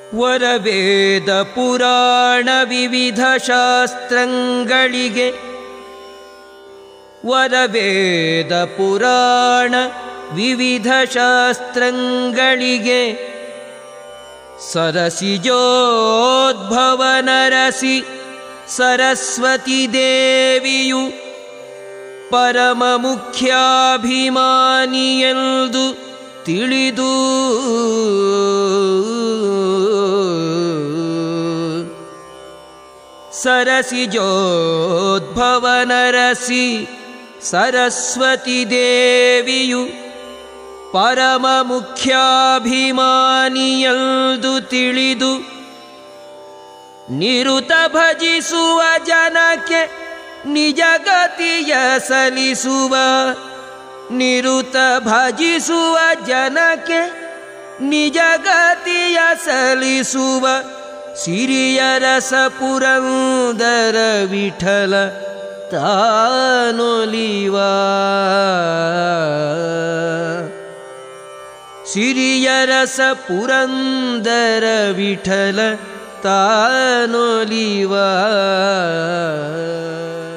ವರವೇದ ಪುರಾಣ ವಿವಿಧ ಶಾಸ್ತ್ರಗಳಿಗೆ ವರವೇದ ಪುರಾಣ ವಿವಿಧ ಶಾಸ್ತ್ರಗಳಿಗೆ ಸರಸಿಜೋದ್ಭವ ನರಸಿ ಸರಸ್ವತಿ ದೇವಿಯು ಪರಮ ಮುಖ್ಯಾಭಿಮಾನಿಯೆಂದು ತಿಳಿದು ಸರಸಿಜೋದ್ಭವ ನರಸಿ ಸರಸ್ವತಿ ದೇವಿಯು ಪರಮ ಮುಖ್ಯಾಭಿಮಾನಿಯಲ್ದು ತಿಳಿದು ನಿರುತ ಭಜಿಸುವ ಜನಕ್ಕೆ ನಿಜಗತಿಯ ಸಲಿಸುವ ನಿರುತ ಭಜಿಸುವ ಜನಕ್ಕೆ ನಿಜಗತಿಯ ಸಲಿಸುವ ಸಿರಿಯ ರಸ ಪುರಂದರ ವಿಠಲ ತಾನೊಲಿವ ಸಿರಿಯ ರಸ ಪುರಂದರ ವಿಠಲ ತಾನೊಲಿವ